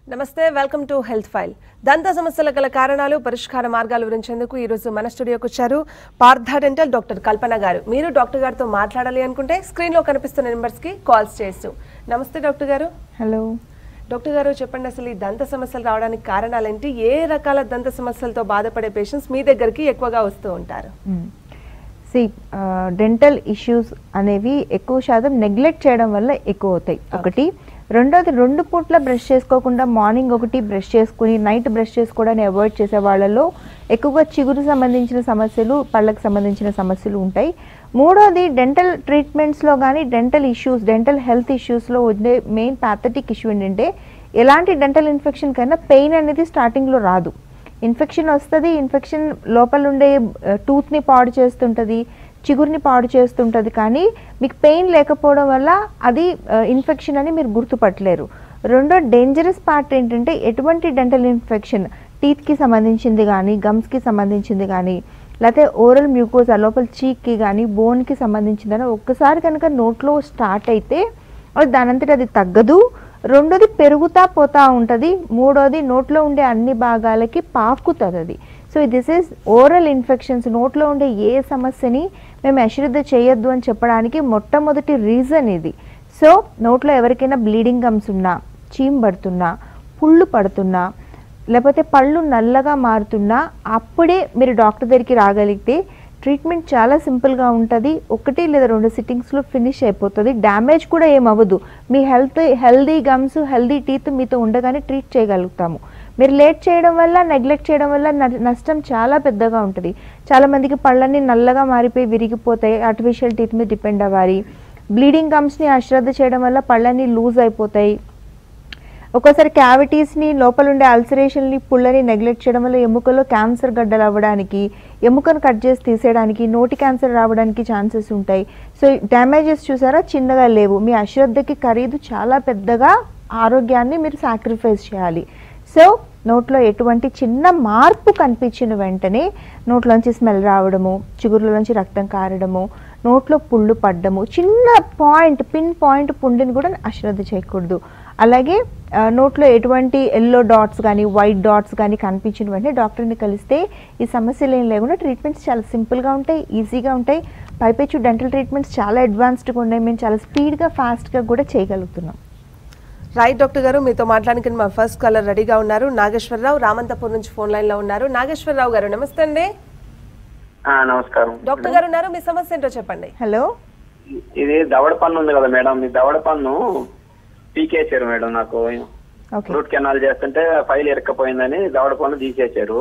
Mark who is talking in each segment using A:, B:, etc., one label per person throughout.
A: నమస్తే welcome to health file దంత సమస్యల గల కారణాలు పరిష్కార మార్గాలు వివరించేందుకు ఈ రోజు మన స్టూడియోకి వచ్చారు పార్థ డెంటల్ డాక్టర్ కల్పన గారు మీరు డాక్టర్ గారితో మాట్లాడాలి అనుకుంటే స్క్రీన్ లో కనిపిస్తున్న నెంబర్స్ కి కాల్స్ చేస్తూ నమస్తే డాక్టర్ గారు
B: హలో
A: డాక్టర్ గారు చెప్పండి అసలు ఈ దంత సమస్యలు రావడానికి కారణాలేంటి ఏ రకాల దంత సమస్యలతో బాధపడే పేషెంట్స్ మీ దగ్గరికి ఎక్కువగా వస్తూ ఉంటారు
B: సి డెంటల్ ఇష్యూస్ అనేవి ఎక్కువ శాతం నెగ్లెక్ట్ చేయడం వల్ల ఎక్కువ అవుతాయి ఒకటి రెండోది రెండు పూట్ల బ్రష్ చేసుకోకుండా మార్నింగ్ ఒకటి బ్రష్ చేసుకుని నైట్ బ్రష్ చేసుకోవడాన్ని అవాయిడ్ చేసే వాళ్ళలో ఎక్కువగా చిగురు సంబంధించిన సమస్యలు పళ్ళకు సంబంధించిన సమస్యలు ఉంటాయి మూడోది డెంటల్ ట్రీట్మెంట్స్లో కానీ డెంటల్ ఇష్యూస్ డెంటల్ హెల్త్ ఇష్యూస్లో ఉండే మెయిన్ ప్యాథటిక్ ఇష్యూ ఏంటంటే ఎలాంటి డెంటల్ ఇన్ఫెక్షన్ కైనా పెయిన్ అనేది స్టార్టింగ్లో రాదు ఇన్ఫెక్షన్ వస్తుంది ఇన్ఫెక్షన్ లోపల ఉండే టూత్ని పాడు చేస్తుంటుంది చిగురిని పాడు చేస్తుంటుంది కానీ మీకు పెయిన్ లేకపోవడం వల్ల అది ఇన్ఫెక్షన్ అని మీరు గుర్తుపట్టలేరు రెండో డేంజరస్ పార్ట్ ఏంటంటే ఎటువంటి డెంటల్ ఇన్ఫెక్షన్ టీత్కి సంబంధించింది కానీ గమ్స్కి సంబంధించింది కానీ లేకపోతే ఓరల్ మ్యూకోజా లోపల చీక్కి కానీ బోన్కి సంబంధించిందని ఒక్కసారి కనుక నోట్లో స్టార్ట్ అయితే అది దానంతటి అది తగ్గదు రెండోది పెరుగుతా పోతా ఉంటుంది మూడోది నోట్లో ఉండే అన్ని భాగాలకి పాకుతుంది అది so this is oral infections నోట్లో ఉండే ఏ సమస్యని మేము అశ్రద్ధ చేయొద్దు అని చెప్పడానికి మొట్టమొదటి రీజన్ ఇది సో నోట్లో ఎవరికైనా బ్లీడింగ్ గమ్స్ ఉన్నా చీమ్ పడుతున్నా పుళ్ళు పడుతున్నా లేకపోతే పళ్ళు నల్లగా మారుతున్నా అప్పుడే మీరు డాక్టర్ దగ్గరికి రాగలిగితే ట్రీట్మెంట్ చాలా సింపుల్గా ఉంటుంది ఒకటి లేదా రెండు సిట్టింగ్స్లో ఫినిష్ అయిపోతుంది డ్యామేజ్ కూడా ఏమవ్వదు మీ health healthy gums healthy teeth మీతో ఉండగానే ట్రీట్ చేయగలుగుతాము మీరు లేట్ చేయడం వల్ల నెగ్లెక్ట్ చేయడం వల్ల న- నష్టం చాలా పెద్దగా ఉంటుంది చాలామందికి పళ్ళన్నీ నల్లగా మారిపోయి విరిగిపోతాయి ఆర్టిఫిషియల్ టీత్ మీద డిపెండ్ అవ్వాలి బ్లీడింగ్ గమ్స్ని అశ్రద్ధ చేయడం వల్ల పళ్ళన్నీ లూజ్ అయిపోతాయి ఒక్కోసారి క్యావిటీస్ని లోపల ఉండే అల్సరేషన్ని పుళ్ళని నెగ్లెక్ట్ చేయడం వల్ల ఎముకలో క్యాన్సర్ గడ్డలు అవ్వడానికి ఎముకను కట్ చేసి తీసేయడానికి నోటి క్యాన్సర్ రావడానికి ఛాన్సెస్ ఉంటాయి సో డ్యామేజెస్ చూసారా చిన్నగా లేవు మీ అశ్రద్ధకి ఖరీదు చాలా పెద్దగా ఆరోగ్యాన్ని మీరు సాక్రిఫైస్ చేయాలి సో నోట్లో ఎటువంటి చిన్న మార్పు కనిపించిన వెంటనే నోట్లోంచి స్మెల్ రావడము చిగురులోంచి రక్తం కారడము నోట్లో పుళ్ళు పడ్డము చిన్న పాయింట్ పిన్ పాయింట్ పుండిని కూడా అశ్రద్ధ చేయకూడదు అలాగే ఆ, నోట్లో ఎటువంటి ఎల్లో డాట్స్ కానీ వైట్ డాట్స్ కానీ కనిపించిన వెంటనే డాక్టర్ని కలిస్తే ఈ సమస్యలు ఏం లేకుండా ట్రీట్మెంట్స్ చాలా సింపుల్గా ఉంటాయి ఈజీగా ఉంటాయి పైపెచ్చు డెంటల్ ట్రీట్మెంట్స్ చాలా అడ్వాన్స్డ్గా ఉన్నాయి మేము చాలా స్పీడ్గా ఫాస్ట్గా కూడా చేయగలుగుతున్నాం
A: రైట్ డాక్టర్ గారు మీతో మాట్లాడడానికి మా ఫస్ట్ కాలర్ రెడీగా ఉన్నారు నాగేశ్వరరావు రామంతపూర్ నుంచి ఫోన్ లైన్ లో ఉన్నారు నాగేశ్వరరావు గారు నమస్తే అండి
C: ఆ, నమస్కారం
A: డాక్టర్ గారు ఉన్నారు మీ సమస్య ఏంటో చెప్పండి
B: హలో
C: ఇది దవడ పన్ను ఉంది కదా మేడం ఈ దవడ పన్ను పీకేసారు మేడం నాకు
B: ఓకే
C: రూట్ కెనాల్ చేస్తుంటే ఫైల్ ఇరక్కపోయిందని దవడ పన్ను తీసేశారు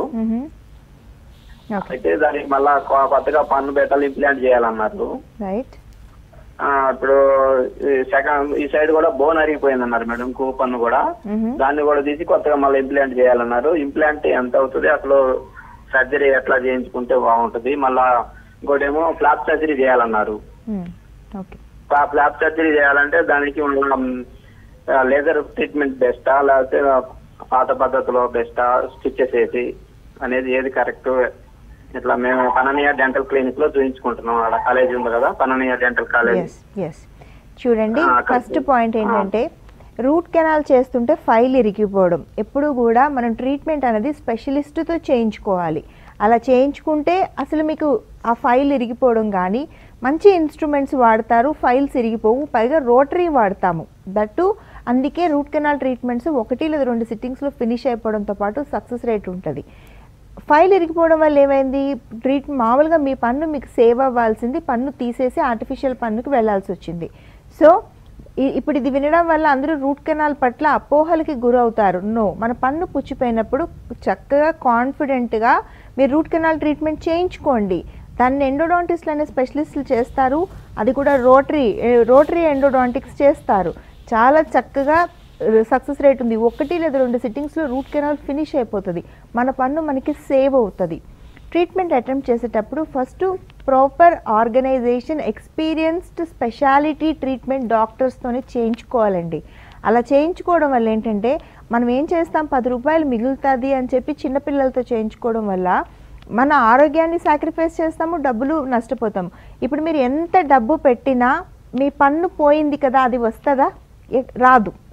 B: ఓకే
C: అయితే దానికి మళ్ళా కొ- కొత్తగా పన్ను పెట్టాలి ఇంప్లాంట్ చేయాలన్నారు
B: రైట్
C: ఆ, ఇప్పుడు సెకండ్ ఈ సైడ్ కూడా బోన్ అరిగిపోయింది అన్నారు మేడం కూ పన్ను కూడా దాన్ని కూడా తీసి కొత్తగా మళ్ళీ ఇంప్లాంట్ చేయాలన్నారు ఇంప్లాంట్ ఎంత అవుతుంది అసలు సర్జరీ ఎట్లా చేయించుకుంటే బాగుంటుంది మళ్ళా ఇంకోటేమో ఫ్లాప్ సర్జరీ చేయాలన్నారు
B: ఓకే
C: ఆ ఫ్లాప్ సర్జరీ చేయాలంటే దానికి మనం లేజర్ ట్రీట్మెంట్ బెస్టా లేకపోతే పాత పద్ధతిలో బెస్టా స్టిచెస్ వేసి అనేది ఏది కరెక్ట్ ఇట్లా మేము పననీయ డెంటల్ క్లినిక్ లో చూపించుకుంటున్నాం ఆడ కాలేజీ ఉంది కదా Panineeya dental college
B: S S చూడండి
C: ఆ, అక్కడ
B: ఫస్ట్
C: చూ-
B: పాయింట్ ఏంటంటే రూట్ కెనాల్ చేస్తుంటే ఫైల్ ఇరిగిపోవడం ఎప్పుడు కూడా మనం ట్రీట్మెంట్ అనేది స్పెషలిస్ట్తో చేయించుకోవాలి అలా చేయించుకుంటే అసలు మీకు ఆ ఫైల్ ఇరిగిపోవడం కానీ మంచి ఇన్స్ట్రుమెంట్స్ వాడతారు ఫైల్స్ ఇరిగిపోవు పైగా రోటరీ వాడతాము దట్టు అందుకే రూట్ కెనాల్ ట్రీట్మెంట్స్ ఒకటి లేదా రెండు సిట్టింగ్స్లో ఫినిష్ అయిపోవడంతో పాటు సక్సెస్ రేట్ ఉంటుంది ఫైల్ ఇరిగిపోవడం వల్ల ఏమైంది ట్రీట్ మామూలుగా మీ పన్ను మీకు సేవ్ అవ్వాల్సింది పన్ను తీసేసి ఆర్టిఫిషియల్ పన్నుకి వెళ్ళాల్సి వచ్చింది సో ఇ- ఇప్పుడు ఇది వినడం వల్ల అందరూ రూట్ కెనాల్ పట్ల అపోహలకి గురవుతారు నో మన పన్ను పుచ్చిపోయినప్పుడు చక్కగా కాన్ఫిడెంట్గా మీరు రూట్ కెనాల్ ట్రీట్మెంట్ చేయించుకోండి దాన్ని ఎండోడాంటిస్ట్లు అనే స్పెషలిస్టులు చేస్తారు అది కూడా రోటరీ రోటరీ ఎండోడాంటిక్స్ చేస్తారు చాలా చక్కగా సక్సెస్ రేట్ ఉంది ఒకటి లేదా రెండు సిట్టింగ్స్లో రూట్ కెనాల్ ఫినిష్ అయిపోతుంది మన పన్ను మనకి సేవ్ అవుతుంది ట్రీట్మెంట్ అటెంప్ట్ చేసేటప్పుడు first proper organisation experienced speciality treatment డాక్టర్స్తోనే చేయించుకోవాలండి అలా చేయించుకోవడం వల్ల ఏంటంటే మనం ఏం చేస్తాం పది రూపాయలు మిగులుతుంది అని చెప్పి చిన్నపిల్లలతో చేయించుకోవడం వల్ల మన ఆరోగ్యాన్ని సాక్రిఫైస్ చేస్తాము డబ్బులు నష్టపోతాము ఇప్పుడు మీరు ఎంత డబ్బు పెట్టినా మీ పన్ను పోయింది కదా అది వస్తుందా ఎ- రాదు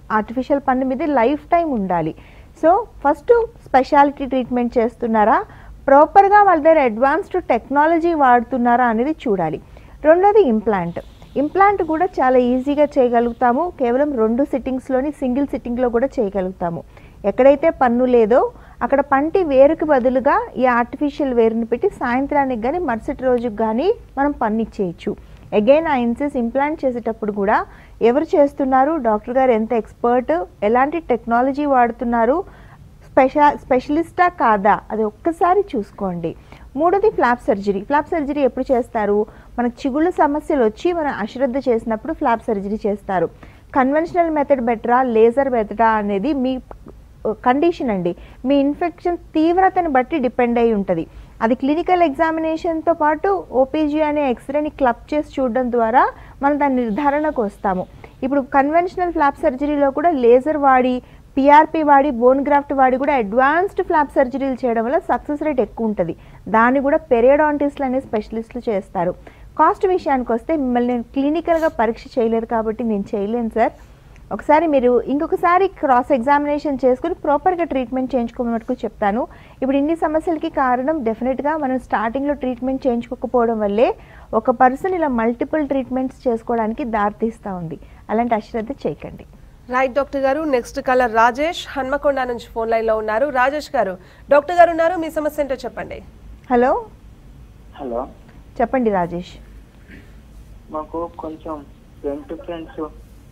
B: ఆర్టిఫిషియల్ పన్ను మీద లైఫ్ టైం ఉండాలి సో ఫస్ట్ స్పెషాలిటీ ట్రీట్మెంట్ చేస్తున్నారా ప్రాపర్గా వాళ్ళ దగ్గర అడ్వాన్స్డ్ టెక్నాలజీ వాడుతున్నారా అనేది చూడాలి రెండోది ఇంప్లాంట్ ఇంప్లాంట్ కూడా చాలా ఈజీగా చేయగలుగుతాము కేవలం రెండు సిట్టింగ్స్లోని సింగిల్ సిట్టింగ్లో కూడా చేయగలుగుతాము ఎక్కడైతే పన్ను లేదో అక్కడ పంటి వేరుకి బదులుగా ఈ ఆర్టిఫిషియల్ వేరుని పెట్టి సాయంత్రానికి కానీ మరుసటి రోజుకి కానీ మనం పన్ను ఇచ్చేయచ్చు అగైన్ ఆ ఇన్సెస్ ఇంప్లాంట్ చేసేటప్పుడు కూడా ఎవరు చేస్తున్నారు డాక్టర్ గారు ఎంత ఎక్స్పర్ట్ ఎలాంటి టెక్నాలజీ వాడుతున్నారు స్పెషా స్పెషలిస్టా కాదా అది ఒక్కసారి చూసుకోండి మూడోది ఫ్లాప్ సర్జరీ ఫ్లాప్ సర్జరీ ఎప్పుడు చేస్తారు మనకు చిగుళ్ళ సమస్యలు వచ్చి మనం అశ్రద్ధ చేసినప్పుడు ఫ్లాప్ సర్జరీ చేస్తారు కన్వెన్షనల్ మెథడ్ బెటరా లేజర్ బెటరా అనేది మీ కండిషన్ అండి మీ ఇన్ఫెక్షన్ తీవ్రతను బట్టి డిపెండ్ అయి ఉంటుంది అది క్లినికల్ ఎగ్జామినేషన్తో పాటు ఓపీజీ అనే ఎక్స్రేని క్లబ్ చేసి చూడడం ద్వారా మనం దాని నిర్ధారణకు వస్తాము ఇప్పుడు కన్వెన్షనల్ ఫ్లాప్ సర్జరీలో కూడా లేజర్ వాడి పిఆర్పి వాడి బోన్ గ్రాఫ్ట్ వాడి కూడా అడ్వాన్స్డ్ ఫ్లాప్ సర్జరీలు చేయడం వల్ల సక్సెస్ రేట్ ఎక్కువ ఉంటుంది దాన్ని కూడా పెరియోడాంటిస్ట్లు అనే స్పెషలిస్టులు చేస్తారు కాస్ట్ విషయానికి వస్తే మిమ్మల్ని నేను క్లినికల్గా పరీక్ష చేయలేదు కాబట్టి నేను చేయలేను సార్ ఒకసారి మీరు ఇంకొకసారి క్రాస్ ఎగ్జామినేషన్ చేసుకుని ప్రాపర్గా ట్రీట్మెంట్ చేయించుకోమన్నట్టు చెప్తాను ఇప్పుడు ఇన్ని సమస్యలకి కారణం డెఫినెట్గా మనం స్టార్టింగ్లో ట్రీట్మెంట్ చేయించుకోకపోవడం వల్లే ఒక పర్సన్ ఇలా మల్టిపుల్ ట్రీట్మెంట్స్ చేసుకోవడానికి దారితీస్తూ ఉంది అలాంటి అశ్రద్ధ చేయకండి
A: రైట్ డాక్టర్ గారు నెక్స్ట్ కలర్ రాజేష్ హన్మకొండ నుంచి ఫోన్ లైన్ లో ఉన్నారు రాజేష్ గారు డాక్టర్ గారు ఉన్నారు మీ సమస్య ఏంటో చెప్పండి
B: హలో
C: హలో
B: చెప్పండి రాజేష్
C: మాకు కొంచెం ఫ్రెండ్ ఫ్రెండ్స్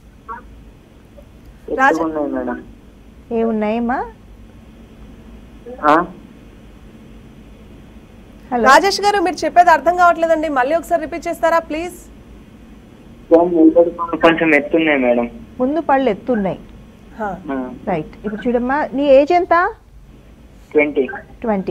A: రాజు-
C: ఉన్నాయి మేడం
B: ఏమున్నాయమ్మా
C: ఆ?
B: హలో
A: రాజేష్ గారు మీరు చెప్పేది అర్థం కావట్లేదండి మళ్ళీ ఒకసారి రిపీట్ చేస్తారా ప్లీజ్
C: కొంచెం ఎత్తున్నాయి మేడం
B: ముందు పళ్ళు ఎత్తున్నాయి
A: హా.
B: రైట్ ఇప్పుడు చూడమ్మా నీ ఏజ్ ఎంత
C: ట్వంటీ
B: ట్వంటీ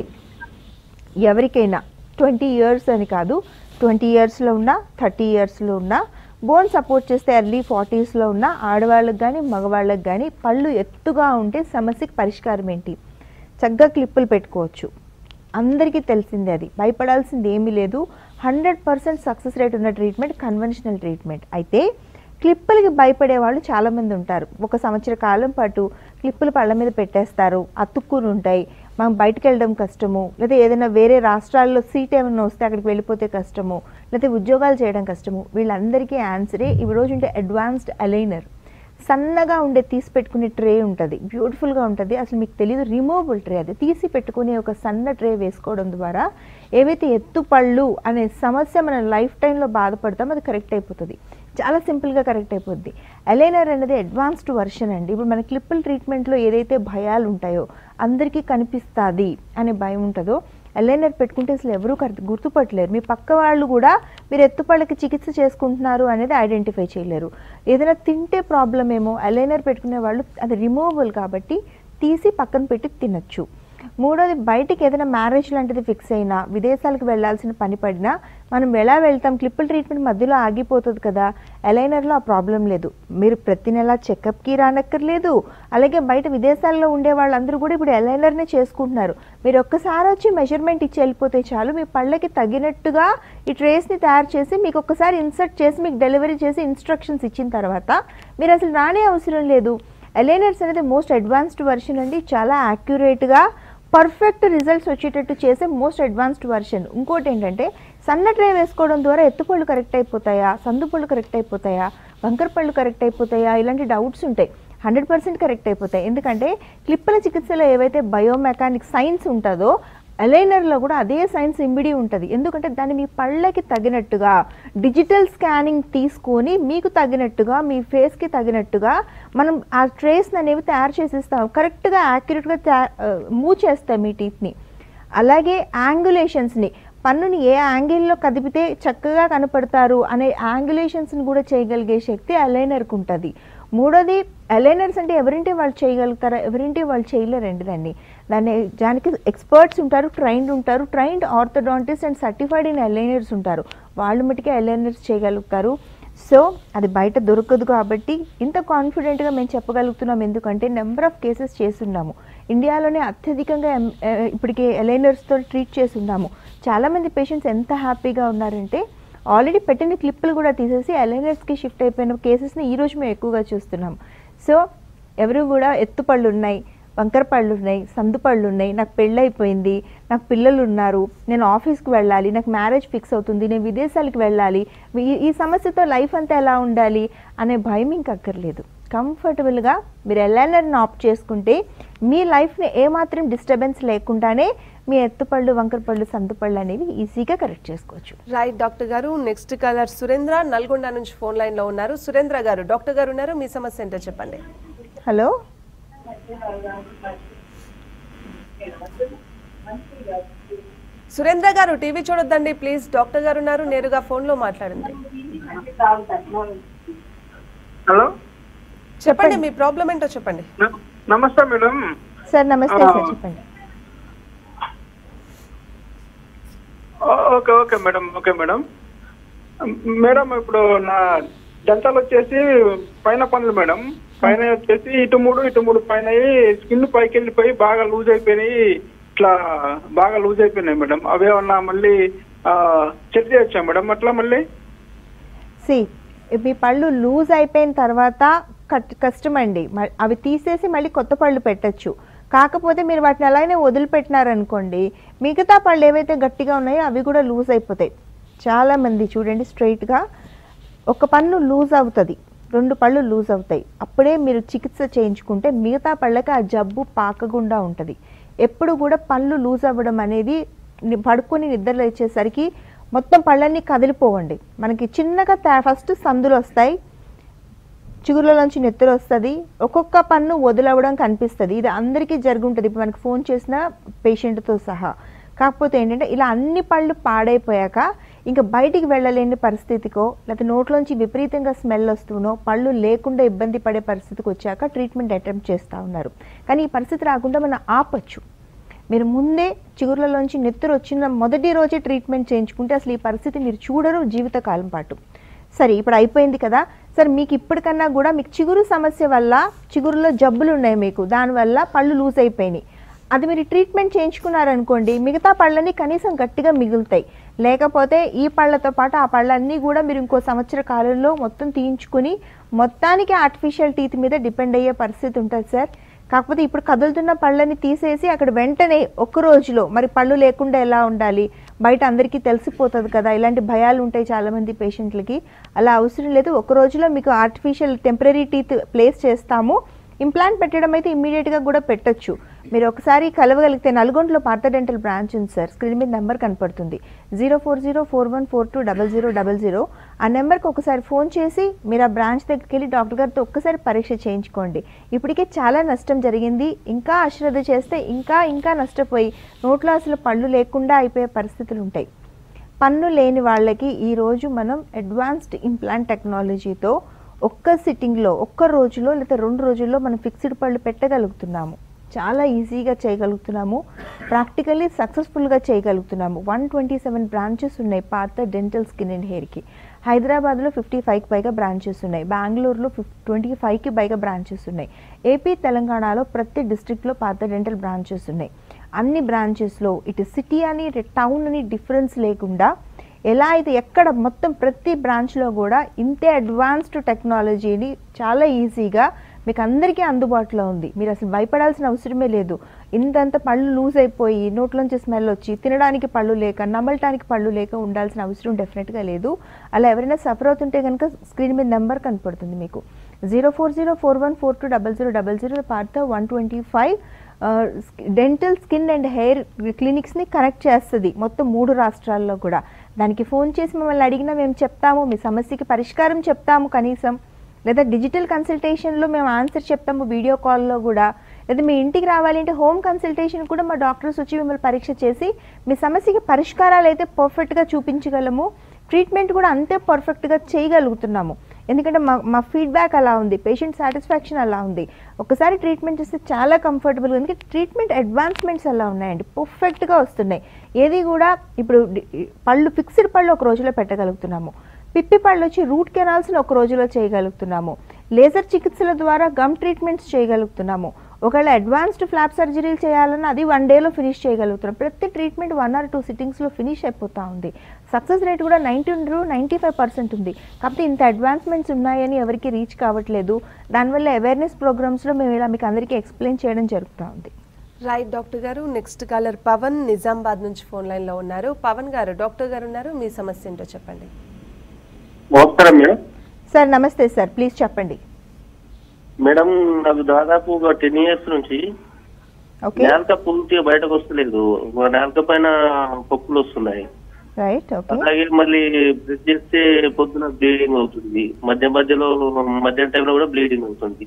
B: ఎవరికైనా ట్వంటీ ఇయర్స్ అని కాదు ట్వంటీ ఇయర్స్లో ఉన్నా థర్టీ ఇయర్స్లో ఉన్నా బోన్ సపోర్ట్ చేస్తే ఎర్లీ ఫార్టీస్లో ఉన్న ఆడవాళ్ళకి కానీ మగవాళ్ళకి కానీ పళ్ళు ఎత్తుగా ఉంటే సమస్యకి పరిష్కారం ఏంటి చక్కగా క్లిప్పులు పెట్టుకోవచ్చు అందరికీ తెలిసిందే అది భయపడాల్సింది ఏమీ లేదు హండ్రెడ్ పర్సెంట్ సక్సెస్ రేట్ ఉన్న ట్రీట్మెంట్ కన్వెన్షనల్ ట్రీట్మెంట్ అయితే క్లిప్పులకి భయపడే వాళ్ళు చాలామంది ఉంటారు ఒక సంవత్సర కాలం పాటు క్లిప్పులు పళ్ళ మీద పెట్టేస్తారు అతుక్కుని ఉంటాయి మనం బయటకు వెళ్ళడం కష్టము లేదా ఏదైనా వేరే రాష్ట్రాల్లో సీట్ ఏమైనా వస్తే అక్కడికి వెళ్ళిపోతే కష్టము లేదా ఉద్యోగాలు చేయడం కష్టము వీళ్ళందరికీ ఆన్సరే ఈ రోజు ఉంటే అడ్వాన్స్డ్ అలైనర్ సన్నగా ఉండే తీసి పెట్టుకునే ట్రే ఉంటుంది బ్యూటిఫుల్గా ఉంటుంది అసలు మీకు తెలియదు రిమూవబుల్ ట్రే అది తీసి పెట్టుకునే ఒక సన్న ట్రే వేసుకోవడం ద్వారా ఏవైతే ఎత్తు పళ్ళు అనే సమస్య మన లైఫ్ టైంలో బాధపడతామో అది కరెక్ట్ అయిపోతుంది చాలా సింపుల్గా కరెక్ట్ అయిపోద్ది అలైనర్ అనేది అడ్వాన్స్డ్ వర్షన్ అండి ఇప్పుడు మన క్లిప్పుల ట్రీట్మెంట్లో ఏదైతే భయాలు ఉంటాయో అందరికీ కనిపిస్తుంది అనే భయం ఉంటుందో అలైనర్ పెట్టుకుంటే అసలు ఎవరూ కరెక్ట్ గుర్తుపట్టలేరు మీ పక్క వాళ్ళు కూడా మీరు ఎత్తుపళ్ళకి చికిత్స చేసుకుంటున్నారు అనేది ఐడెంటిఫై చేయలేరు ఏదైనా తింటే ప్రాబ్లం ఏమో అలైనర్ పెట్టుకునే వాళ్ళు అది రిమూవబుల్ కాబట్టి తీసి పక్కన పెట్టి తినచ్చు మూడోది బయటికి ఏదైనా మ్యారేజ్ లాంటిది ఫిక్స్ అయినా విదేశాలకు వెళ్ళాల్సిన పని పడినా మనం ఎలా వెళ్తాం క్లిప్పుల ట్రీట్మెంట్ మధ్యలో ఆగిపోతుంది కదా అలైనర్లో ఆ ప్రాబ్లం లేదు మీరు ప్రతి నెల చెకప్కి రానక్కర్లేదు అలాగే బయట విదేశాల్లో ఉండే వాళ్ళందరూ కూడా ఇప్పుడు అలైనర్నే చేసుకుంటున్నారు మీరు ఒక్కసారి వచ్చి మెజర్మెంట్ ఇచ్చి వెళ్ళిపోతే చాలు మీ పళ్ళకి తగినట్టుగా ఈ ట్రేస్ని తయారు చేసి మీకు ఒక్కసారి ఇన్సర్ట్ చేసి మీకు డెలివరీ చేసి ఇన్స్ట్రక్షన్స్ ఇచ్చిన తర్వాత మీరు అసలు రానే అవసరం లేదు అలైనర్స్ అనేది మోస్ట్ అడ్వాన్స్డ్ వర్షన్ అండి చాలా యాక్యురేట్గా పర్ఫెక్ట్ రిజల్ట్స్ వచ్చేటట్టు చేసే మోస్ట్ అడ్వాన్స్డ్ వర్షన్ ఇంకోటి ఏంటంటే సన్న ట్రే వేసుకోవడం ద్వారా ఎత్తుపళ్ళు కరెక్ట్ అయిపోతాయా సందుపళ్ళు కరెక్ట్ అయిపోతాయా వంకర పళ్ళు కరెక్ట్ అయిపోతాయా ఇలాంటి డౌట్స్ ఉంటాయి హండ్రెడ్ పర్సెంట్ కరెక్ట్ అయిపోతాయి ఎందుకంటే క్లిప్పుల చికిత్సలో ఏవైతే బయోమెకానిక్ సైన్స్ ఉంటుందో అలైనర్లో కూడా అదే సైన్స్ ఇమిడి ఉంటుంది ఎందుకంటే దాన్ని మీ పళ్ళకి తగినట్టుగా డిజిటల్ స్కానింగ్ తీసుకొని మీకు తగినట్టుగా మీ ఫేస్కి తగినట్టుగా మనం ఆ ట్రేస్ని అనేవి తయారు చేసిస్తాం కరెక్ట్గా యాక్యురేట్గా మూవ్ చేస్తాం మీ టీత్ని అలాగే యాంగులేషన్స్ని పన్నుని ఏ యాంగిల్లో కదిపితే చక్కగా కనపడతారు అనే యాంగులేషన్స్ని కూడా చేయగలిగే శక్తి అలైనర్కి ఉంటుంది మూడోది అలైనర్స్ అంటే ఎవరింటి వాళ్ళు చేయగలుగుతారా ఎవరింటి వాళ్ళు చేయలేరండి దాన్ని దాన్ని దానికి ఎక్స్పర్ట్స్ ఉంటారు ట్రైన్డ్ ఉంటారు trained orthodontist and certified in aligners ఉంటారు వాళ్ళు మటుకే అలైనర్స్ చేయగలుగుతారు సో అది బయట దొరకదు కాబట్టి ఇంత కాన్ఫిడెంట్గా మేము చెప్పగలుగుతున్నాం ఎందుకంటే నెంబర్ ఆఫ్ కేసెస్ చేస్తున్నాము ఇండియాలోనే అత్యధికంగా ఎం- ఏ, ఇప్పటికే అలైనర్స్తో ట్రీట్ చేస్తున్నాము చాలామంది పేషెంట్స్ ఎంత హ్యాపీగా ఉన్నారంటే ఆల్రెడీ పెట్టిన క్లిప్పులు కూడా తీసేసి అలైనర్స్కి షిఫ్ట్ అయిపోయిన కేసెస్ని ఈ రోజు మేము ఎక్కువగా చూస్తున్నాం సో ఎవరు కూడా ఎత్తుపళ్ళు ఉన్నాయి వంకర పళ్ళు ఉన్నాయి సందు పళ్ళు ఉన్నాయి నాకు పెళ్ళైపోయింది నాకు పిల్లలు ఉన్నారు నేను ఆఫీస్కి వెళ్ళాలి నాకు మ్యారేజ్ ఫిక్స్ అవుతుంది నేను విదేశాలకు వెళ్ళాలి ఈ- ఈ సమస్యతో లైఫ్ అంతా ఎలా ఉండాలి అనే భయం ఇంక అక్కర్లేదు కంఫర్టబుల్గా మీరు ఎల్ఎన్ఆర్ని ఆప్ట్ చేసుకుంటే మీ లైఫ్ని ఏమాత్రం డిస్టర్బెన్స్ లేకుండానే మీ ఎత్తుపళ్ళు వంకర పళ్ళు సందు పళ్ళు అనేవి ఈజీగా కరెక్ట్ చేసుకోవచ్చు
A: రైట్ డాక్టర్ గారు నెక్స్ట్ కలర్ సురేంద్ర నల్గొండ నుంచి ఫోన్ లైన్ లో ఉన్నారు సురేంద్ర గారు డాక్టర్ గారు ఉన్నారు మీ సమస్య ఏంటో చెప్పండి
B: హలో
A: సురేంద్ర గారు టీవీ చూడొద్దండి ప్లీజ్ డాక్టర్ గారు ఉన్నారు నేరుగా ఫోన్ లో మాట్లాడండి
C: హలో
A: చెప్పండి మీ ప్రాబ్లం ఏంటో చెప్పండి
C: న- నమస్తే మేడం
B: సార్ నమస్తే
C: ఆ.
B: సార్ చెప్పండి
C: ఓ- okay okay madam okay madam madam ఇప్పుడు నా దంతాలు వచ్చేసి పైన పనులు మేడం పైన వచ్చేసి ఇటు మూడు ఇటు మూడు పైన స్కిన్ పైకి వెళ్ళిపోయి బాగా లూజ్ అయిపోయినాయి ఇట్లా బాగా లూజ్ అయిపోయినాయి మేడం అవేమన్నా మళ్ళీ చెక్ చేయొచ్చా మేడం అట్లా మళ్ళీ
B: సి మీ పళ్ళు లూజ్ అయిపోయిన తర్వాత కట్ కష్టం అండి మ- అవి తీసేసి మళ్ళీ కొత్త పళ్ళు పెట్టచ్చు కాకపోతే మీరు వాటిని అలానే వదిలిపెట్టినారనుకోండి మిగతా పళ్ళు ఏవైతే గట్టిగా ఉన్నాయో అవి కూడా లూజ్ అయిపోతాయి చాలా మంది చూడండి స్ట్రైట్గా ఒక పన్ను లూజ్ అవుతుంది రెండు పళ్ళు లూజ్ అవుతాయి అప్పుడే మీరు చికిత్స చేయించుకుంటే మిగతా పళ్ళకి ఆ జబ్బు పాకకుండా ఉంటుంది ఎప్పుడు కూడా పళ్ళు లూజ్ అవ్వడం అనేది ని- పడుకొని నిద్ర లేచేసరికి మొత్తం పళ్ళన్నీ కదిలిపోవండి మనకి చిన్నగా ఫస్ట్ సందులు వస్తాయి చిగురులోంచి నెత్తురు వస్తుంది ఒక్కొక్క పన్ను వదిలవడం కనిపిస్తుంది ఇది అందరికీ జరుగుంటుంది ఇప్పుడు మనకి ఫోన్ చేసిన పేషెంట్తో సహా కాకపోతే ఏంటంటే ఇలా అన్ని పళ్ళు పాడైపోయాక ఇంకా బయటికి వెళ్ళలేని పరిస్థితికో లేకపోతే నోట్లోంచి విపరీతంగా స్మెల్ వస్తూనో పళ్ళు లేకుండా ఇబ్బంది పడే పరిస్థితికి వచ్చాక ట్రీట్మెంట్ అటెంప్ట్ చేస్తూ ఉన్నారు కానీ ఈ పరిస్థితి రాకుండా మనం ఆపచ్చు మీరు ముందే చిగుర్లలోంచి నెత్తురు వచ్చిన మొదటి రోజే ట్రీట్మెంట్ చేయించుకుంటే అసలు ఈ పరిస్థితి మీరు చూడరు జీవితకాలం పాటు సరే ఇప్పుడు అయిపోయింది కదా సరే మీకు ఇప్పటికన్నా కూడా మీకు చిగురు సమస్య వల్ల చిగురులో జబ్బులు ఉన్నాయి మీకు దానివల్ల పళ్ళు లూజ్ అయిపోయినాయి అది మీరు ట్రీట్మెంట్ చేయించుకున్నారనుకోండి మిగతా పళ్ళన్నీ కనీసం గట్టిగా మిగులుతాయి లేకపోతే ఈ పళ్ళతో పాటు ఆ పళ్ళన్నీ కూడా మీరు ఇంకో సంవత్సర కాలంలో మొత్తం తీయించుకుని మొత్తానికి ఆర్టిఫిషియల్ టీత్ మీద డిపెండ్ అయ్యే పరిస్థితి ఉంటుంది సార్ కాకపోతే ఇప్పుడు కదులుతున్న పళ్ళని తీసేసి అక్కడ వెంటనే ఒక్క రోజులో మరి పళ్ళు లేకుండా ఎలా ఉండాలి బయట అందరికీ తెలిసిపోతుంది కదా ఇలాంటి భయాలు ఉంటాయి చాలామంది పేషెంట్లకి అలా అవసరం లేదు ఒక రోజులో మీకు ఆర్టిఫిషియల్ టెంపరీ టీత్ ప్లేస్ చేస్తాము ఇంప్లాంట్ పెట్టడం అయితే ఇమ్మీడియట్గా కూడా పెట్టొచ్చు మీరు ఒకసారి కలవగలిగితే నల్గొండలో పార్థ డెంటల్ బ్రాంచ్ ఉంది సార్ స్క్రీన్ మీద నెంబర్ కనపడుతుంది zero four zero four one four two double zero double zero ఆ నెంబర్కి ఒకసారి ఫోన్ చేసి మీరు ఆ బ్రాంచ్ దగ్గరికి వెళ్ళి డాక్టర్ గారితో ఒక్కసారి పరీక్ష చేయించుకోండి ఇప్పటికే చాలా నష్టం జరిగింది ఇంకా అశ్రద్ధ చేస్తే ఇంకా ఇంకా నష్టపోయి నోట్లో అసలు పళ్ళు లేకుండా అయిపోయే పరిస్థితులు ఉంటాయి పన్ను లేని వాళ్ళకి ఈరోజు మనం అడ్వాన్స్డ్ ఇంప్లాంట్ టెక్నాలజీతో ఒక్క సిట్టింగ్లో ఒక్క రోజులో లేదా రెండు రోజుల్లో మనం ఫిక్స్డ్ పళ్ళు పెట్టగలుగుతున్నాము చాలా ఈజీగా చేయగలుగుతున్నాము ప్రాక్టికల్లీ సక్సెస్ఫుల్గా చేయగలుగుతున్నాము వన్ ట్వంటీ సెవెన్ బ్రాంచెస్ ఉన్నాయి పాత డెంటల్ స్కిన్ అండ్ హెయిర్కి హైదరాబాద్లో ఫిఫ్టీ ఫైవ్కి పైగా బ్రాంచెస్ ఉన్నాయి బెంగళూరులో ఫిఫ్ ట్వంటీ ఫైవ్కి పైగా బ్రాంచెస్ ఉన్నాయి ఏపీ తెలంగాణలో ప్రతి డిస్ట్రిక్ట్లో పాత డెంటల్ బ్రాంచెస్ ఉన్నాయి అన్ని బ్రాంచెస్లో ఇటు సిటీ అని ఇటు టౌన్ అని డిఫరెన్స్ లేకుండా ఎలా అయితే ఎక్కడ మొత్తం ప్రతి బ్రాంచ్లో కూడా ఇంతే అడ్వాన్స్డ్ టెక్నాలజీని చాలా ఈజీగా మీకు అందరికీ అందుబాటులో ఉంది మీరు అసలు భయపడాల్సిన అవసరమే లేదు ఇంతంత పళ్ళు లూజ్ అయిపోయి నోట్లోంచి స్మెల్ వచ్చి తినడానికి పళ్ళు లేక నమలటానికి పళ్ళు లేక ఉండాల్సిన అవసరం డెఫినెట్గా లేదు అలా ఎవరైనా సఫర్ అవుతుంటే కనుక స్క్రీన్ మీద నెంబర్ కనపడుతుంది మీకు zero four zero four one four two double zero double zero Partha one twenty five dental skin and hair క్లినిక్స్ని కనెక్ట్ చేస్తుంది మొత్తం మూడు రాష్ట్రాల్లో కూడా దానికి ఫోన్ చేసి మమ్మల్ని అడిగినా మేము చెప్తాము మీ సమస్యకి పరిష్కారం చెప్తాము కనీసం లేదా డిజిటల్ కన్సల్టేషన్లో మేము ఆన్సర్ చెప్తాము వీడియో కాల్లో కూడా లేదా మీ ఇంటికి రావాలి అంటే హోమ్ కన్సల్టేషన్ కూడా మా డాక్టర్స్ వచ్చి మిమ్మల్ని పరీక్ష చేసి మీ సమస్యకి పరిష్కారాలు అయితే పర్ఫెక్ట్గా చూపించగలము ట్రీట్మెంట్ కూడా అంతే పర్ఫెక్ట్గా చేయగలుగుతున్నాము ఎందుకంటే మా మా ఫీడ్బ్యాక్ అలా ఉంది పేషెంట్ సాటిస్ఫాక్షన్ అలా ఉంది ఒకసారి ట్రీట్మెంట్ చేస్తే చాలా కంఫర్టబుల్ ఎందుకంటే ట్రీట్మెంట్ అడ్వాన్స్మెంట్స్ అలా ఉన్నాయండి పర్ఫెక్ట్గా వస్తున్నాయి ఏది కూడా ఇప్పుడు డి- పళ్ళు ఫిక్స్డ్ పళ్ళు ఒక రోజులో పెట్టగలుగుతున్నాము పిప్పి పళ్ళు వచ్చి రూట్ కెనాల్స్ని ఒక రోజులో చేయగలుగుతున్నాము లేజర్ చికిత్సల ద్వారా గమ్ ట్రీట్మెంట్స్ చేయగలుగుతున్నాము ఒకవేళ అడ్వాన్స్డ్ ఫ్లాప్ సర్జరీలు చేయాలన్నా అది వన్ డేలో ఫినిష్ చేయగలుగుతున్నాం ప్రతి ట్రీట్మెంట్ వన్ ఆర్ టూ సిట్టింగ్స్లో ఫినిష్ అయిపోతూ ఉంది సక్సెస్ రేట్ కూడా ninety to ninety five percent ఉంది కాకపోతే ఇంత అడ్వాన్స్మెంట్స్ ఉన్నాయని ఎవరికి రీచ్ కావట్లేదు దానివల్ల అవేర్నెస్ ప్రోగ్రామ్స్లో మేము ఇలా మీకు అందరికీ ఎక్స్ప్లెయిన్ చేయడం జరుగుతూ ఉంది
A: రైట్ డాక్టర్ గారు నెక్స్ట్ కాలర్ పవన్ నిజామాబాద్ నుంచి ఫోన్ లైన్ లో ఉన్నారు పవన్ గారు డాక్టర్ గారు ఉన్నారు మీ సమస్య ఏంటో చెప్పండి
D: నమస్కారం మేడం
B: సార్ నమస్తే సార్ ప్లీజ్ చెప్పండి
D: మేడం నాకు దాదాపు ఒక టెన్ ఇయర్స్ నుంచి
B: ఓకే
D: నేలక పూర్తిగా బయటకు వస్తలేదు నేలక పైన పప్పులు వస్తున్నాయి
B: రైట్ ఓకే
D: అలాగే మళ్ళీ బ్రష్ చేస్తే పొద్దున బ్లీడింగ్ అవుతుంది మధ్య మధ్యలో మధ్యాహ్నం టైంలో కూడా బ్లీడింగ్ అవుతుంది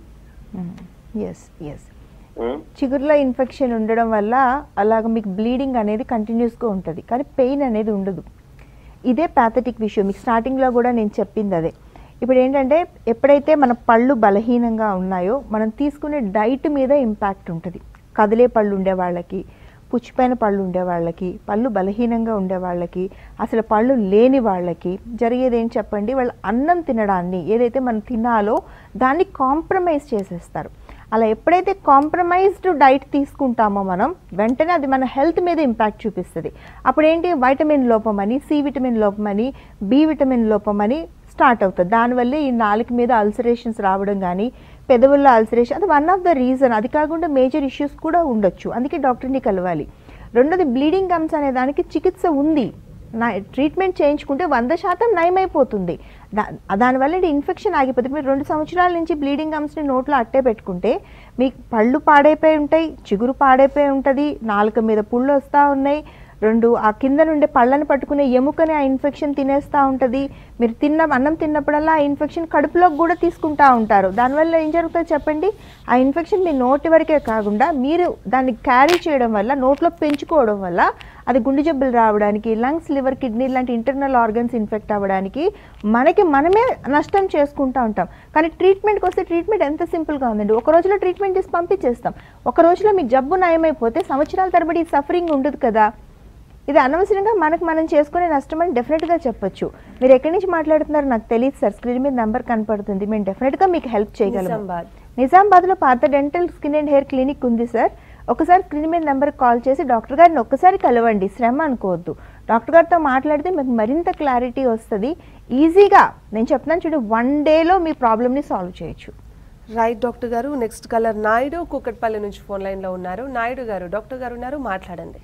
B: ఎస్ ఎస్
D: ఆ?
B: చిగురులో ఇన్ఫెక్షన్ ఉండడం వల్ల అలాగ మీకు బ్లీడింగ్ అనేది కంటిన్యూస్గా ఉంటుంది కానీ పెయిన్ అనేది ఉండదు ఇదే ప్యాథటిక్ విషయం మీకు స్టార్టింగ్లో కూడా నేను చెప్పింది అదే ఇప్పుడు ఏంటంటే ఎప్పుడైతే మన పళ్ళు బలహీనంగా ఉన్నాయో మనం తీసుకునే డైట్ మీద ఇంపాక్ట్ ఉంటుంది కదిలే పళ్ళు ఉండే వాళ్ళకి పుచ్చిపోయిన పళ్ళు ఉండే వాళ్ళకి పళ్ళు బలహీనంగా ఉండే వాళ్ళకి అసలు పళ్ళు లేని వాళ్ళకి జరిగేది ఏం చెప్పండి వాళ్ళు అన్నం తినడాన్ని ఏదైతే మనం తినాలో దాన్ని కాంప్రమైజ్ చేసేస్తారు అలా ఎప్పుడైతే కాంప్రమైజ్డ్ డైట్ తీసుకుంటామో మనం వెంటనే అది మన హెల్త్ మీద ఇంపాక్ట్ చూపిస్తుంది అప్పుడు ఏంటి వైటమిన్ లోపం అని సి విటమిన్ లోపం అని బి విటమిన్ లోపం అని స్టార్ట్ అవుతుంది దానివల్లే ఈ నాలుక మీద అల్సరేషన్స్ రావడం కానీ పెదవుల్లో అల్సరేషన్ అది వన్ ఆఫ్ ద రీజన్ అది కాకుండా మేజర్ ఇష్యూస్ కూడా ఉండొచ్చు అందుకే డాక్టర్ని కలవాలి రెండోది బ్లీడింగ్ గమ్స్ అనే దానికి చికిత్స ఉంది నా ట్రీట్మెంట్ చేయించుకుంటే వంద శాతం నయమైపోతుంది దా దానివల్ల ఇది ఇన్ఫెక్షన్ ఆగిపోతుంది మీరు రెండు సంవత్సరాల నుంచి బ్లీడింగ్ గమ్స్ని నోట్లో అట్టే పెట్టుకుంటే మీకు పళ్ళు పాడైపోయి ఉంటాయి చిగురు పాడైపోయి ఉంటుంది నాలుక మీద పుళ్ళు వస్తూ ఉన్నాయి రెండు ఆ కింద నుండి పళ్ళని పట్టుకునే ఎముకని ఆ ఇన్ఫెక్షన్ తినేస్తూ ఉంటుంది మీరు తిన్న అన్నం తిన్నప్పుడల్లా ఆ ఇన్ఫెక్షన్ కడుపులోకి కూడా తీసుకుంటా ఉంటారు దానివల్ల ఏం జరుగుతుంది చెప్పండి ఆ ఇన్ఫెక్షన్ మీ నోటి వరకే కాకుండా మీరు దాన్ని క్యారీ చేయడం వల్ల నోట్లో పెంచుకోవడం వల్ల అది గుండె జబ్బులు రావడానికి లంగ్స్ లివర్ కిడ్నీ లాంటి ఇంటర్నల్ ఆర్గన్స్ ఇన్ఫెక్ట్ అవ్వడానికి మనకి మనమే నష్టం చేసుకుంటూ ఉంటాం కానీ ట్రీట్మెంట్కి వస్తే ట్రీట్మెంట్ ఎంత సింపుల్గా ఉందండి ఒక రోజులో ట్రీట్మెంట్ చేసి పంపించేస్తాం ఒక రోజులో మీ జబ్బు నయమైపోతే సంవత్సరాల తరబడి సఫరింగ్ ఉండదు కదా ఇది అనవసరంగా మనకు మనం చేసుకునే నష్టం అని డెఫినెట్గా చెప్పొచ్చు మీరు ఎక్కడి నుంచి మాట్లాడుతున్నారు నాకు తెలియదు సార్ స్క్రీన్ మీద నెంబర్ కనపడుతుంది మేము డెఫినెట్గా మీకు హెల్ప్ చేయగలము
A: నిజామాబాద్
B: నిజామాబాద్లో Partha dental skin and hair clinic ఉంది సార్ ఒకసారి స్క్రీన్ మీద నెంబర్కి కాల్ చేసి డాక్టర్ గారిని ఒక్కసారి కలవండి శ్రమ అనుకోవద్దు డాక్టర్ గారితో మాట్లాడితే మీకు మరింత క్లారిటీ వస్తుంది ఈజీగా నేను చెప్తున్నాను చూడు వన్ డేలో మీ ప్రాబ్లమ్ని సాల్వ్ చేయొచ్చు
A: రైట్ డాక్టర్ గారు నెక్స్ట్ కలర్ నాయుడు కూకట్పల్లి నుంచి ఫోన్ లైన్ లో ఉన్నారు నాయుడు గారు డాక్టర్ గారు ఉన్నారు మాట్లాడండి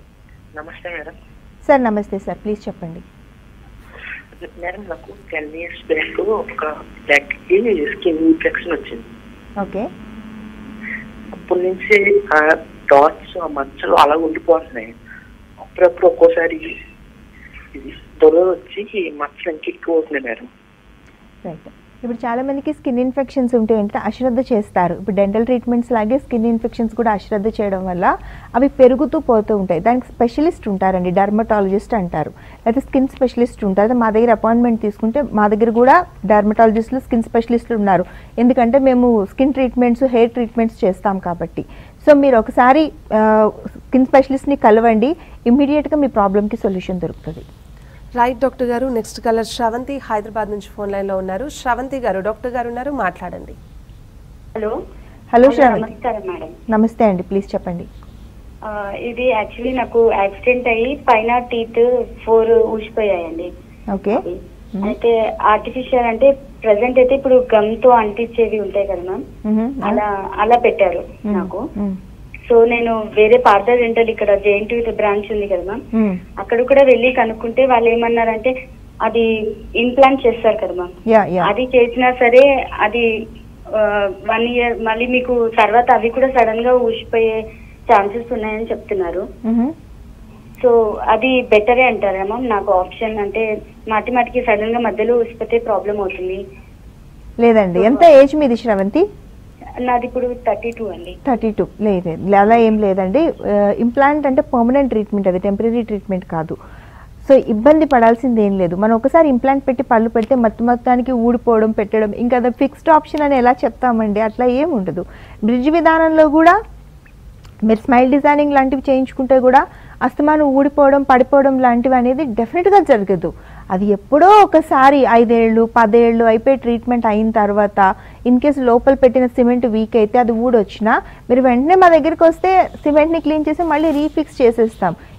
E: నమస్తే మేడం
B: సార్ నమస్తే సార్ ప్లీజ్ చెప్పండి
E: మేడం నాకు టెన్ ఇయర్స్ బ్యాక్ ఒక లెగ్ కి స్కిన్ ఇన్ఫెక్షన్ వచ్చింది
B: ఓకే
E: అప్పటి నుంచి ఆ డాట్స్ ఆ మచ్చలు అలా ఉండిపోతున్నాయి అప్పుడప్పుడు ఒక్కోసారి ఇది దొర వచ్చి ఈ మచ్చలు ఇంకా ఎక్కువ అవుతున్నాయి మేడం
B: రైట్ ఇప్పుడు చాలా మందికి స్కిన్ ఇన్ఫెక్షన్స్ ఉంటే ఏంటంటే అశ్రద్ధ చేస్తారు ఇప్పుడు డెంటల్ ట్రీట్మెంట్స్ లాగే స్కిన్ ఇన్ఫెక్షన్స్ కూడా అశ్రద్ధ చేయడం వల్ల అవి పెరుగుతూ పోతూ ఉంటాయి దానికి స్పెషలిస్ట్ ఉంటారండి డర్మటాలజిస్ట్ అంటారు అయితే స్కిన్ స్పెషలిస్ట్ ఉంటారు అయితే మా దగ్గర అపాయింట్మెంట్ తీసుకుంటే మా దగ్గర కూడా డర్మటాలజిస్టులు స్కిన్ స్పెషలిస్టులు ఉన్నారు ఎందుకంటే మేము స్కిన్ ట్రీట్మెంట్స్ హెయిర్ ట్రీట్మెంట్స్ చేస్తాం కాబట్టి సో మీరు ఒకసారి స్కిన్ స్పెషలిస్ట్ని కలవండి ఇమ్మీడియట్గా మీ ప్రాబ్లమ్కి సొల్యూషన్ దొరుకుతుంది
A: రైట్ డాక్టర్ గారు నెక్స్ట్ కలర్ శ్రవంతి హైదరాబాద్ నుంచి ఫోన్ లైన్ లో ఉన్నారు శ్రవంతి గారు డాక్టర్ గారు ఉన్నారు మాట్లాడండి
F: హలో
B: హలో శ్రావణి
F: నమస్కారం మేడం
B: నమస్తే అండి ప్లీజ్ చెప్పండి
F: ఆ, ఇది యాక్చువల్లీ నాకు యాక్సిడెంట్ అయ్యి పైన టీత్ ఫోర్ ఊసిపోయాయండి
B: ఓకే
F: అయితే ఆర్టిఫిషియల్ అంటే ప్రెసెంట్ అయితే ఇప్పుడు గమ్ తో అంటించేవి ఉంటాయి కదా మ్యామ్
B: మ్మ్.
F: అలా అలా పెట్టారు
B: మ్మ్.
F: నాకు
B: మ్మ్.
F: సో నేను వేరే పార్థ డెంటల్ ఇక్కడ జేఎన్టీ బ్రాంచ్ ఉంది కదా మ్యామ్
B: మ్మ్.
F: అక్కడ కూడా వెళ్ళి కనుక్కుంటే వాళ్ళు ఏమన్నారంటే అది ఇంప్లాంట్ చేస్తారు కదా మ్యామ్
B: యా యా
F: అది చేసినా సరే అది వన్ ఇయర్ మళ్ళీ మీకు తర్వాత అవి కూడా సడన్ గా ఊసిపోయే ఛాన్సెస్ ఉన్నాయని చెప్తున్నారు
B: మ్మ్.
F: సో అది బెటరే అంటారా మ్యామ్ నాకు ఆప్షన్ అంటే మాటి మాటికి సడన్ గా మధ్యలో ఊసిపోతే ప్రాబ్లం అవుతుంది
B: లేదండి ఎంత ఏజ్ మీది శ్రవంతి
F: నాది ఇప్పుడు థర్టీ టూ అండి
B: థర్టీ టూ లేదు అలా ఏం లేదండి ఇంప్లాంట్ అంటే పర్మనెంట్ ట్రీట్మెంట్ అది టెంపరీ ట్రీట్మెంట్ కాదు సో ఇబ్బంది పడాల్సింది ఏం లేదు మనం ఒకసారి ఇంప్లాంట్ పెట్టి పళ్ళు పెడితే మొత్తం మొత్తానికి ఊడిపోవడం పెట్టడం ఇంకా అది ఫిక్స్డ్ ఆప్షన్ అని ఎలా చెప్తామండి అట్లా ఏం ఉండదు బ్రిడ్జ్ విధానంలో కూడా మీరు స్మైల్ డిజైనింగ్ లాంటివి చేయించుకుంటే కూడా అస్తమానం ఊడిపోవడం పడిపోవడం లాంటివి అనేది డెఫినెట్గా జరగదు అది ఎప్పుడో ఒకసారి ఐదేళ్ళు పదేళ్ళు అయిపోయి ట్రీట్మెంట్ అయిన తర్వాత ఇన్ కేసు లోపల పెట్టిన సిమెంట్ వీక్ అయితే అది ఊడొచ్చినా మీరు వెంటనే మా దగ్గరికి వస్తే సిమెంట్ని క్లీన్ చేసి మళ్ళీ రీఫిక్స్ చేసేస్తాం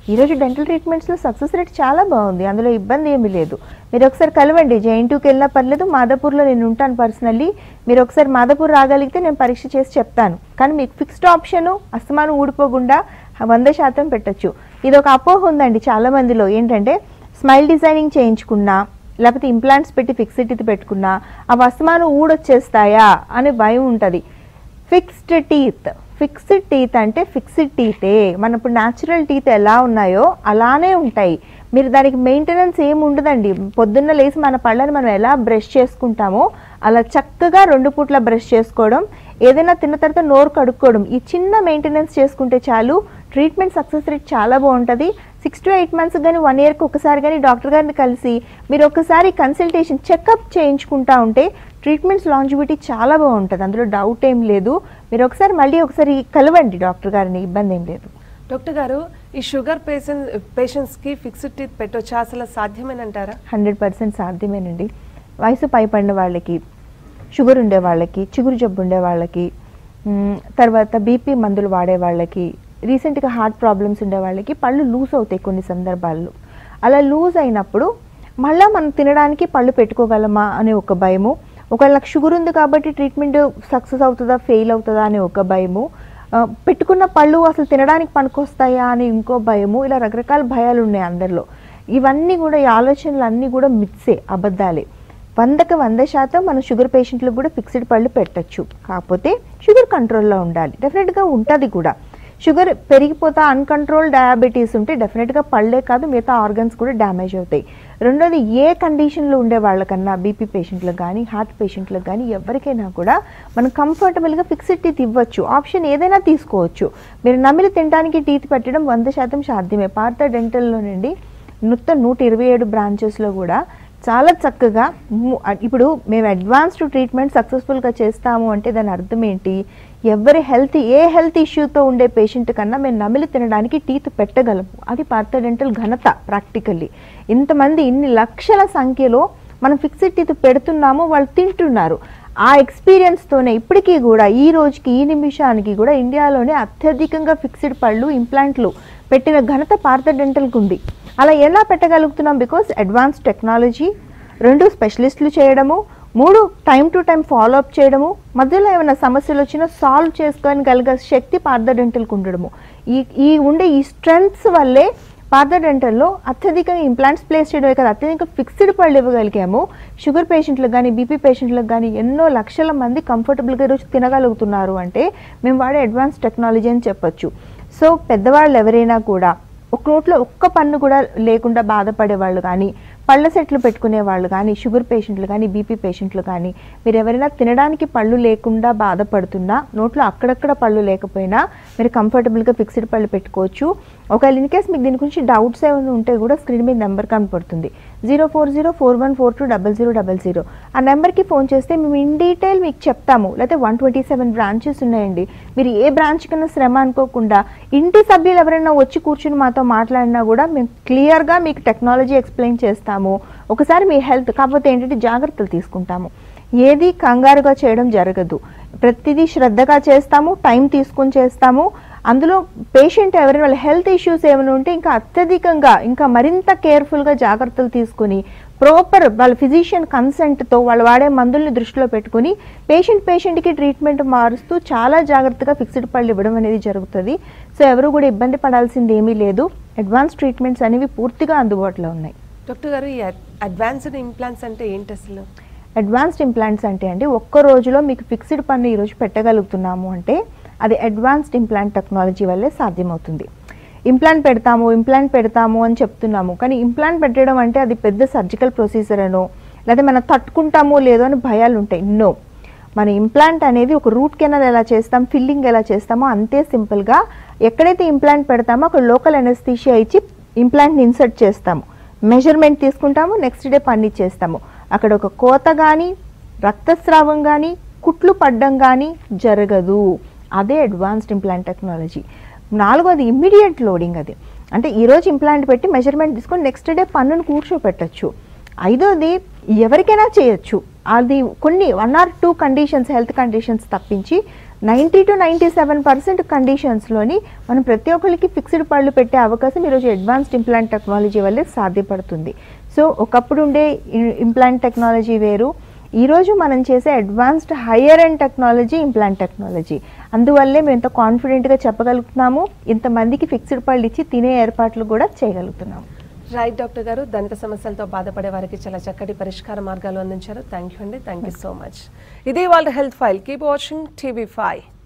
B: ఈరోజు డెంటల్ ట్రీట్మెంట్స్లో సక్సెస్ రేట్ చాలా బాగుంది అందులో ఇబ్బంది ఏమీ లేదు మీరు ఒకసారి కలవండి జైంటూకి వెళ్ళినా పర్లేదు మాదాపూర్లో నేను ఉంటాను పర్సనల్లీ మీరు ఒకసారి మాదాపూర్ రాగలిగితే నేను పరీక్ష చేసి చెప్తాను కానీ మీకు ఫిక్స్డ్ ఆప్షను అస్తమానం ఊడిపోకుండా వంద శాతం పెట్టొచ్చు ఇది ఒక అపోహ ఉందండి చాలా మందిలో ఏంటంటే స్మైల్ డిజైనింగ్ చేయించుకున్నా లేకపోతే ఇంప్లాంట్స్ పెట్టి ఫిక్స్డ్ టీత్ పెట్టుకున్నా అవి అస్తమానం ఊడొచ్చేస్తాయా అనే భయం ఉంటుంది ఫిక్స్డ్ టీత్ ఫిక్స్డ్ టీత్ అంటే ఫిక్స్డ్ టీతే మన ఇప్పుడు న్యాచురల్ టీత్ ఎలా ఉన్నాయో అలానే ఉంటాయి మీరు దానికి మెయింటెనెన్స్ ఏమి ఉండదండి పొద్దున్న లేచి మన పళ్ళని మనం ఎలా బ్రష్ చేసుకుంటామో అలా చక్కగా రెండు పూట్ల బ్రష్ చేసుకోవడం ఏదైనా తిన్న తర్వాత నోరు కడుక్కోవడం ఈ చిన్న మెయింటెనెన్స్ చేసుకుంటే చాలు ట్రీట్మెంట్ సక్సెస్ రేట్ చాలా బాగుంటుంది సిక్స్ టు ఎయిట్ మంత్స్ కానీ వన్ ఇయర్కి ఒకసారి కానీ డాక్టర్ గారిని కలిసి మీరు ఒకసారి కన్సల్టేషన్ చెకప్ చేయించుకుంటా ఉంటే ట్రీట్మెంట్స్ లాంజివిటీ చాలా బాగుంటుంది అందులో డౌట్ ఏం లేదు మీరు ఒకసారి మళ్ళీ ఒకసారి కలవండి డాక్టర్ గారిని ఇబ్బంది ఏం లేదు
A: డాక్టర్ గారు ఈ షుగర్ పేషెంట్ పేషెంట్స్కి ఫిక్స్డ్ టీత్ పెట్టొచ్చా అసలు సాధ్యమేనంటారా
B: హండ్రెడ్ పర్సెంట్ సాధ్యమేనండి వయసు పైపడిన వాళ్ళకి షుగర్ ఉండే వాళ్ళకి చిగురు జబ్బు ఉండే వాళ్ళకి మ్, తర్వాత బీపీ మందులు వాడే వాళ్ళకి రీసెంట్గా హార్ట్ ప్రాబ్లమ్స్ ఉండే వాళ్ళకి పళ్ళు లూజ్ అవుతాయి కొన్ని సందర్భాల్లో అలా లూజ్ అయినప్పుడు మళ్ళీ మనం తినడానికి పళ్ళు పెట్టుకోగలమా అనే ఒక భయము ఒకవేళ నాకు షుగర్ ఉంది కాబట్టి ట్రీట్మెంట్ సక్సెస్ అవుతుందా ఫెయిల్ అవుతుందా అనే ఒక భయము ఆ, పెట్టుకున్న పళ్ళు అసలు తినడానికి పనికొస్తాయా అని ఇంకో భయము ఇలా రకరకాల భయాలు ఉన్నాయి అందరిలో ఇవన్నీ కూడా ఈ ఆలోచనలు అన్నీ కూడా మిత్సే అబద్ధాలే వందకి వంద శాతం మనం షుగర్ పేషెంట్లకు కూడా ఫిక్స్డ్ పళ్ళు పెట్టచ్చు కాకపోతే షుగర్ కంట్రోల్లో ఉండాలి డెఫినెట్గా ఉంటుంది కూడా షుగర్ పెరిగిపోతా అన్కంట్రోల్ డయాబెటీస్ ఉంటే డెఫినెట్గా పళ్ళే కాదు మిగతా ఆర్గన్స్ కూడా డ్యామేజ్ అవుతాయి రెండోది ఏ కండిషన్లో ఉండే వాళ్ళకన్నా బీపీ పేషెంట్లకు కానీ హార్ట్ పేషెంట్లకు కానీ ఎవరికైనా కూడా మనం కంఫర్టబుల్గా ఫిక్స్డ్ టీత్ ఇవ్వచ్చు ఆప్షన్ ఏదైనా తీసుకోవచ్చు మీరు నమిలి తినడానికి టీత్ పెట్టడం వంద శాతం సాధ్యమే పార్థ డెంటల్లోనండి మొత్తం నూట ఇరవై ఏడు బ్రాంచెస్లో కూడా చాలా చక్కగా ము- ఇప్పుడు మేము అడ్వాన్స్డ్ ట్రీట్మెంట్ సక్సెస్ఫుల్గా చేస్తాము అంటే దాని అర్థం ఏంటి ఎవరి హెల్త్ ఏ హెల్త్ ఇష్యూతో ఉండే పేషెంట్ కన్నా మేము నమిలి తినడానికి టీత్ పెట్టగలము అది పార్థ డెంటల్ ఘనత ప్రాక్టికల్లీ ఇంతమంది ఇన్ని లక్షల సంఖ్యలో మనం ఫిక్స్డ్ టీత్ పెడుతున్నాము వాళ్ళు తింటున్నారు ఆ ఎక్స్పీరియన్స్తోనే ఇప్పటికీ కూడా ఈ రోజుకి ఈ నిమిషానికి కూడా ఇండియాలోనే అత్యధికంగా ఫిక్స్డ్ పళ్ళు ఇంప్లాంట్లు పెట్టిన ఘనత పార్థ డెంటల్కి ఉంది అలా ఎలా పెట్టగలుగుతున్నాం బికాస్ అడ్వాన్స్ టెక్నాలజీ రెండు స్పెషలిస్టులు చేయడము మూడు time to time follow up చేయడము మధ్యలో ఏమైనా సమస్యలు వచ్చినా సాల్వ్ చేసుకొని కలిగే శక్తి పార్థ డెంటల్కి ఉండడము ఈ ఈ ఉండే ఈ స్ట్రెంగ్త్స్ వల్లే పార్థ డెంటల్లో అత్యధికంగా ఇంప్లాంట్స్ ప్లేస్ చేయడమే కదా అత్యధిక ఫిక్స్డ్ పళ్ళు ఇవ్వగలిగాము షుగర్ పేషెంట్లకు కానీ బీపీ పేషెంట్లకు కానీ ఎన్నో లక్షల మంది కంఫర్టబుల్గా ఈరోజు తినగలుగుతున్నారు అంటే మేము వాడే అడ్వాన్స్ టెక్నాలజీ అని చెప్పొచ్చు సో పెద్దవాళ్ళు ఎవరైనా కూడా ఒక నోట్లో ఒక్క పన్ను కూడా లేకుండా బాధపడే వాళ్ళు కానీ పళ్ళ సెట్లు పెట్టుకునే వాళ్ళు కానీ షుగర్ పేషెంట్లు కానీ బీపీ పేషెంట్లు కానీ మీరు ఎవరైనా తినడానికి పళ్ళు లేకుండా బాధపడుతున్నా నోట్లో అక్కడక్కడ పళ్ళు లేకపోయినా మీరు కంఫర్టబుల్గా ఫిక్స్డ్ పళ్ళు పెట్టుకోవచ్చు ఒకవేళ ఇన్ కేస్ మీకు దీని గురించి డౌట్స్ ఏమైనా ఉంటే కూడా స్క్రీన్ మీద నెంబర్ కనపడుతుంది zero four zero four one four two double zero double zero ఆ నెంబర్కి ఫోన్ చేస్తే మేము ఇన్ డీటెయిల్ మీకు చెప్తాము లేకపోతే వన్ ట్వంటీ సెవెన్ బ్రాంచెస్ ఉన్నాయండి మీరు ఏ బ్రాంచ్ కన్నా శ్రమ అనుకోకుండా ఇంటి సభ్యులు ఎవరైనా వచ్చి కూర్చుని మాతో మాట్లాడినా కూడా మేము క్లియర్గా మీకు టెక్నాలజీ ఎక్స్ప్లెయిన్ చేస్తాము ఒకసారి మీ హెల్త్ కాకపోతే ఏంటంటే జాగ్రత్తలు తీసుకుంటాము ఏది కంగారుగా చేయడం జరగదు ప్రతిదీ శ్రద్ధగా చేస్తాము టైం తీసుకుని చేస్తాము అందులో పేషెంట్ ఎవరైనా వాళ్ళ హెల్త్ ఇష్యూస్ ఏమైనా ఉంటే ఇంకా అత్యధికంగా ఇంకా మరింత కేర్ఫుల్గా జాగ్రత్తలు తీసుకుని ప్రాపర్ వాళ్ళ ఫిజిషియన్ కన్సెంట్తో వాళ్ళు వాడే మందుల్ని దృష్టిలో పెట్టుకుని పేషెంట్ పేషెంట్కి ట్రీట్మెంట్ మారుస్తూ చాలా జాగ్రత్తగా ఫిక్స్డ్ పళ్ళు ఇవ్వడం అనేది జరుగుతుంది సో ఎవరు కూడా ఇబ్బంది పడాల్సింది ఏమీ లేదు అడ్వాన్స్ ట్రీట్మెంట్స్ అనేవి పూర్తిగా అందుబాటులో ఉన్నాయి
A: డాక్టర్ గారు ఈ అడ్వాన్స్డ్ ఇంప్లాంట్స్ అంటే ఏంటి అసలు
B: అడ్వాన్స్డ్ ఇంప్లాంట్స్ అంటే అండి ఒక్క రోజులో మీకు ఫిక్స్డ్ పన్ను ఈరోజు పెట్టగలుగుతున్నాము అంటే అది అడ్వాన్స్డ్ ఇంప్లాంట్ టెక్నాలజీ వల్లే సాధ్యమవుతుంది ఇంప్లాంట్ పెడతాము ఇంప్లాంట్ పెడతాము అని చెప్తున్నాము కానీ ఇంప్లాంట్ పెట్టడం అంటే అది పెద్ద సర్జికల్ ప్రొసీజర్ అనో లేదా మనం తట్టుకుంటామో లేదో అని భయాలు ఉంటాయి నో మన ఇంప్లాంట్ అనేది ఒక రూట్ కెనాల్ ఎలా చేస్తాం ఫిల్లింగ్ ఎలా చేస్తామో అంతే సింపుల్గా ఎక్కడైతే ఇంప్లాంట్ పెడతామో అక్కడ లోకల్ ఎనస్థీషియా ఇచ్చి ఇంప్లాంట్ని ఇన్సర్ట్ చేస్తాము మెజర్మెంట్ తీసుకుంటాము నెక్స్ట్ డే పని చేస్తాము అక్కడ ఒక కోత కానీ రక్తస్రావం కానీ కుట్లు పడ్డం కానీ జరగదు అదే అడ్వాన్స్డ్ ఇంప్లాంట్ టెక్నాలజీ నాలుగోది ఇమ్మీడియట్ లోడింగ్ అది అంటే ఈరోజు ఇంప్లాంట్ పెట్టి మెజర్మెంట్ తీసుకొని నెక్స్ట్ డే పన్నును కూర్చోపెట్టచ్చు ఐదోది ఎవరికైనా చేయొచ్చు అది కొన్ని one or two conditions health conditions తప్పించి ninety to ninety seven percent కండిషన్స్లోని మనం ప్రతి ఒక్కరికి ఫిక్స్డ్ పళ్ళు పెట్టే అవకాశం ఈరోజు అడ్వాన్స్డ్ ఇంప్లాంట్ టెక్నాలజీ వల్లే సాధ్యపడుతుంది సో ఒకప్పుడు ఉండే ఇంప్లాంట్ టెక్నాలజీ వేరు ఈరోజు మనం చేసే advanced higher and technology implant technology అందువల్లే మేము ఇంత కాన్ఫిడెంట్గా చెప్పగలుగుతున్నాము ఇంతమందికి ఫిక్స్డ్ పళ్ళు ఇచ్చి తినే ఏర్పాట్లు కూడా చేయగలుగుతున్నాము
A: రైట్ డాక్టర్ గారు దంత సమస్యలతో బాధపడే వారికి చాలా చక్కటి పరిష్కార మార్గాలు అందించారు థ్యాంక్ యూ అండి థ్యాంక్ యూ సో మచ్ ఇది వాళ్ళ health file keep watching TV five